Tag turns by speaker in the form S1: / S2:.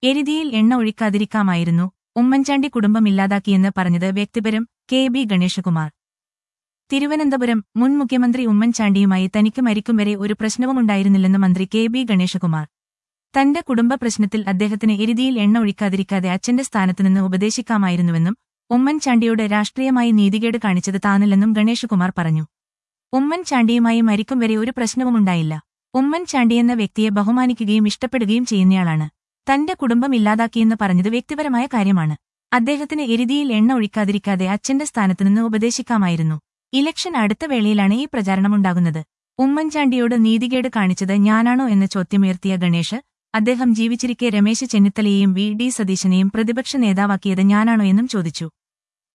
S1: എരുതിയിൽ എണ്ണ ഒഴിക്കാതിരിക്കാമായിരുന്നു ഉമ്മൻചാണ്ടി കുടുംബം ഇല്ലാതാക്കിയെന്ന് പറഞ്ഞത് വ്യക്തിപരം കെ ബി ഗണേശകുമാർ തിരുവനന്തപുരം മുൻ മുഖ്യമന്ത്രി ഉമ്മൻചാണ്ടിയുമായി തനിക്ക് മരിക്കും വരെ ഒരു പ്രശ്നവുമുണ്ടായിരുന്നില്ലെന്ന് മന്ത്രി കെ ബി ഗണേശകുമാർ തന്റെ കുടുംബ പ്രശ്നത്തിൽ അദ്ദേഹത്തിന് എരുതിയിൽ എണ്ണ ഒഴിക്കാതിരിക്കാതെ അച്ഛന്റെ സ്ഥാനത്തുനിന്ന് ഉപദേശിക്കാമായിരുന്നുവെന്നും ഉമ്മൻചാണ്ടിയോട് രാഷ്ട്രീയമായി നീതികേട് കാണിച്ചത് താനല്ലെന്നും ഗണേശകുമാർ പറഞ്ഞു ഉമ്മൻചാണ്ടിയുമായി മരിക്കും വരെ ഒരു പ്രശ്നവുമുണ്ടായില്ല ഉമ്മൻചാണ്ടിയെന്ന വ്യക്തിയെ ബഹുമാനിക്കുകയും ഇഷ്ടപ്പെടുകയും ചെയ്യുന്നയാളാണ് തന്റെ കുടുംബം ഇല്ലാതാക്കിയെന്ന് പറഞ്ഞത് വ്യക്തിപരമായ കാര്യമാണ് അദ്ദേഹത്തിന് എരുതിയിൽ എണ്ണ ഒഴിക്കാതിരിക്കാതെ അച്ഛന്റെ സ്ഥാനത്തുനിന്ന് ഉപദേശിക്കാമായിരുന്നു ഇലക്ഷൻ അടുത്ത വേളയിലാണ് ഈ പ്രചാരണമുണ്ടാകുന്നത് ഉമ്മൻചാണ്ടിയോട് നീതികേട് കാണിച്ചത് ഞാനാണോ എന്ന് ചോദ്യമുയർത്തിയ ഗണേഷ് അദ്ദേഹം ജീവിച്ചിരിക്കെ രമേശ് ചെന്നിത്തലയെയും വി ഡി സതീശനെയും പ്രതിപക്ഷ നേതാവാക്കിയത് ഞാനാണോ എന്നും ചോദിച്ചു